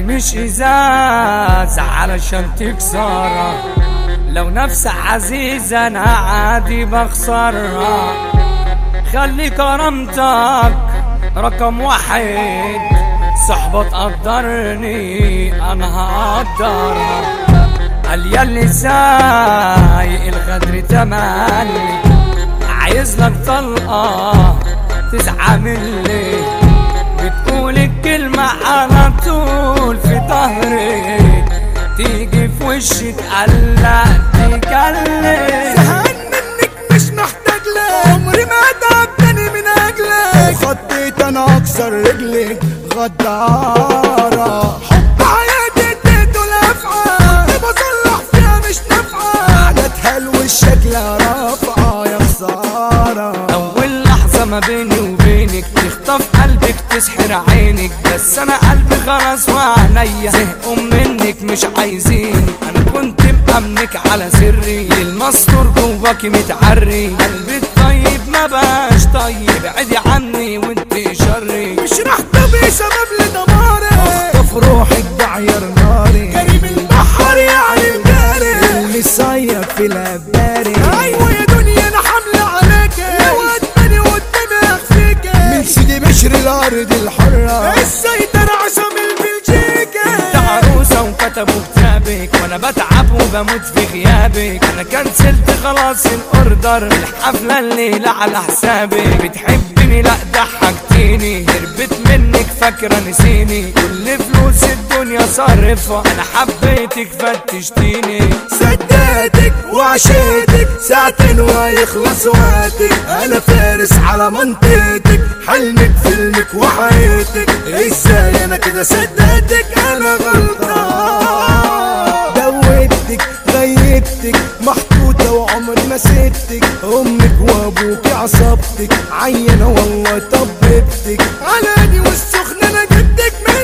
مش ازاز علشان تكسرها لو نفس عزيزة انا عادي بخسرها خلي كرامتك رقم واحد صحبة تقدرني انا هقدرها قال ياللي سايق الغدر تملي عايز لك طلقة تسعى مني بتقول الكلمة على طول في ظهري تيجي في وشي تقلق تكلم زهقان منك مش محتاج لك عمري ما اتعب تاني من اجلك خطيت انا اكسر رجلك غدارة حب حياتي اديته الافعى كنت بصلح فيها مش نافعة عادتها الوشك لا رافعة يا خسارة أول لحظة ما بيني وبينك تخطف قلبك تسحر عينك بس أنا قلبي خلاص وعينيا زهقوا منك مش عايزين أنا كنت مأمنك على سري المستور جواكي متعري قلبي الطيب ما بقاش طيب ابعدي عني وانت شري مش راح تبقي سبب لدماري اخطف روحك بعير ناري كريم البحر يعني الجاري اللي صيف في الاباري ايوه يا دنيا انا حاملة عليك لو قدامي قدامي اخفيك من سيدي بشر الارض الحرة السيطرة عصام البلجيكا انت عروسة وكتبوا كتابك وانا بتعب وبموت في غيابك انا كنسلت خلاص الاوردر الحفلة الليلة على حسابك بتحبني لا ضحكتيني هربت منك فاكرة نسيني كل فلوس الدنيا صرفها انا حبيتك فتشتيني صدقتك وعشيتك ساعتين ويخلص وقتك انا فارس على منطقتك حلمك فيلمك وحياتك ازاي انا كده صدقتك انا غلطان دوبتك غيبتك محطوطة وعمري ما سبتك امك وابوك عصبتك عينة والله طببتك على دي والسخنة انا جبتك من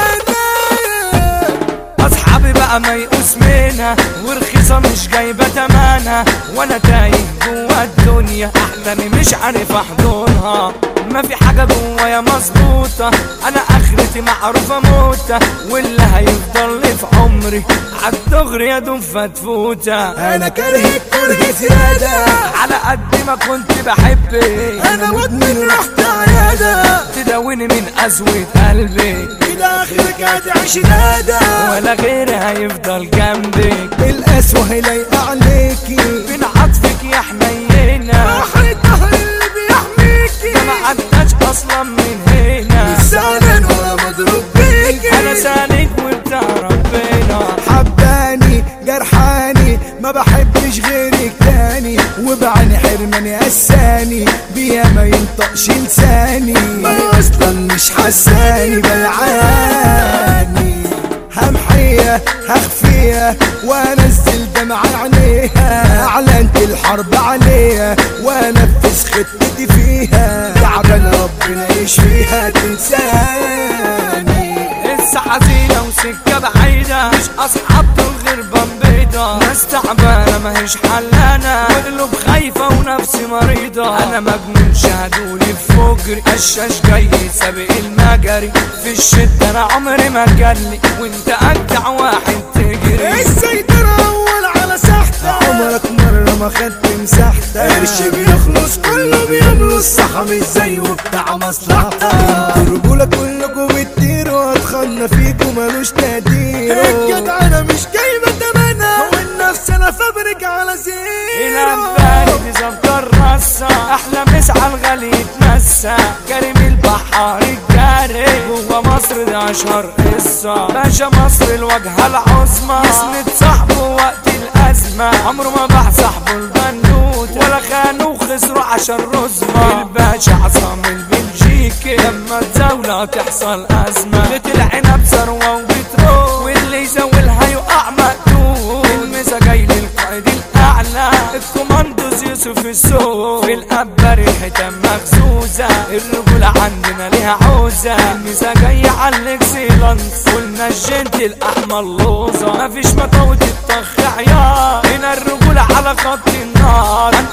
زمان اصحابي بقى ما يقوس منها ورخيصة مش جايبة تمنها وانا تايه جوا الدنيا احلامي مش عارف احضنها ما في حاجة جوايا مظبوطة انا اخرتي معروفة موتة واللي هيفضل لي في عمري عالدغري يا دوب فتفوتة انا كرهك كره زيادة على قد ما كنت بحبك انا مدمن رحت عيادة تداويني من قسوة قلبي كده اخرك هتعيش نادى ولا غيري هيفضل جنبك القسوة لايقة عليكي فين عطفك يا حنينة راح الظهر اللي بيحميكي ده ما عداش اصلا من هنا سنن ولا مضروب بيكي انا سالك وبتاع ربنا حباني جرحاني ما بحبش غيرك تاني وبعني حرماني قساني بيها ما ينطقش لساني ما هي اصلا مش حساني بلعاني همحية هخفيها وانزل دمع عينيها اعلنت الحرب عليها وانفذ خطتي فيها تعبان ربنا يشفيها تنساني لسه حزينة وسكة بعيدة مش أصحاب دول غير بيضة ناس تعبانة ماهيش حلانة وقلوب خايفة ونفسي مريضة أنا مجنون شهدولي في فجري قشاش جاي سابق المجري في الشدة أنا عمري ما جالي وأنت أجدع واحد تجري السيطرة أول على ساحتك عمرك مرة ما خدت مساحتك قرش بيخلص كله بيملص صح مش زي وبتاع مصلحتك انتوا رجولة كلكم بتطيروا اتخلى فيكم ملوش تقدير الجدع انا مش جايبة تمنها والنفس انا فابرك على زيرو الأنباني بظبط الرصة أحلى مسعى الغالي يتمسى كريم البحار الجاري جوا مصر ده أشهر قصة باشا مصر الواجهة العظمى يسند صاحبه وقت الأزمة عمره ما باع صاحبه البنوت ولا خانه وخسروا عشان رزمة الباشا عصام البلجيكي لما الدولة تحصل أزمة بيت العنب ثروة وبتروح واللي يزولها يقع مقتول المسا جاي للقائد الأعلى الكوماندوز يوسف السوق في الأبة ريحة مخزوزة الرجولة عندنا ليها عوزة المسا جاي على الاكسيلانس قلنا الجنت الأحمر لوزة مفيش مطاوة الطخ عيار هنا الرجولة على خط النار هنقوله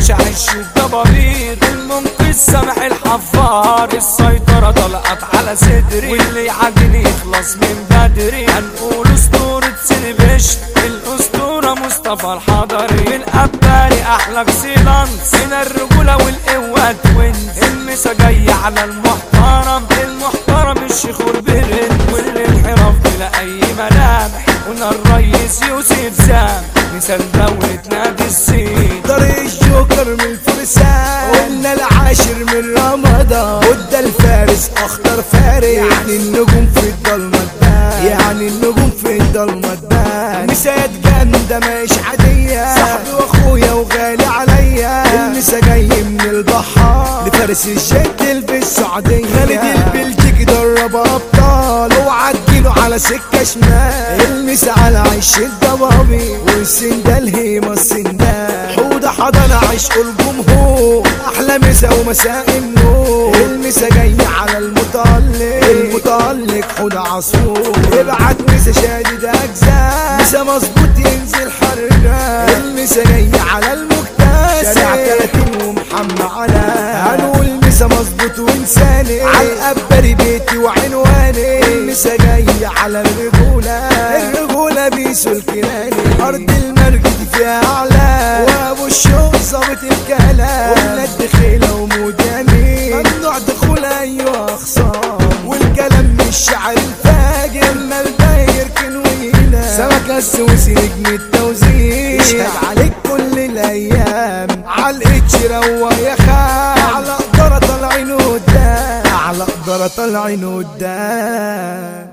باشا عش الدبابير المنقذ سامح الحفار السيطرة طلقت على صدري واللي يعدني يخلص من بدري هنقول اسطورة سيلفيش الاسطورة مصطفى الحضري من قبالي احلى اكسيلانس هنا الرجولة والقوة توينز المسا جاي على المحترم المحترم الشيخ والبرن واللي انحراف بلا اي ملامح قلنا الريس يوسف سام مثال دولة نادي الصين طريق الجوكر من الفرسان قلنا العاشر من رمضان وده الفارس اخطر فارس يعني النجوم في الضلمه تبان يعني النجوم في الضلمه تبان مسات جامده مش عاديه صاحبي واخويا وغالي عليا المسا جاي من البحار لفارس الجد اللي بالسعوديه خالد البلجيكي درب ابطال اوعى تجيله على سكه شمال المسا على عيش الضبابي والسندال الهيمه السندال حوده حضن عشق الجمهور احلى مسا ومساء النور المسا جاي على المتألق المتألق حوده عصفور ابعت مسا شادد اجزاء مسا مظبوط ينزل حرنا المسا جاي على المكتسب شارع 30 ومحمد على هنقول مسا مظبوط وانساني على القبري بيتي وعنواني المسا جاي على الرجولة الرجولة بيسو الكناني ارض المرج دي فيها اعلى وابو الشوق ظابط الكلام ولا الدخيلة وموداني ممنوع دخول ايوه اخصام والكلام مش شعر الفاجر اما الباير كنوينا سمك السوسي نجم التوزيع يشهد عليك كل الايام عالقتش روق يا خال على قدرة طالعين قدام على قدرة طالعين قدام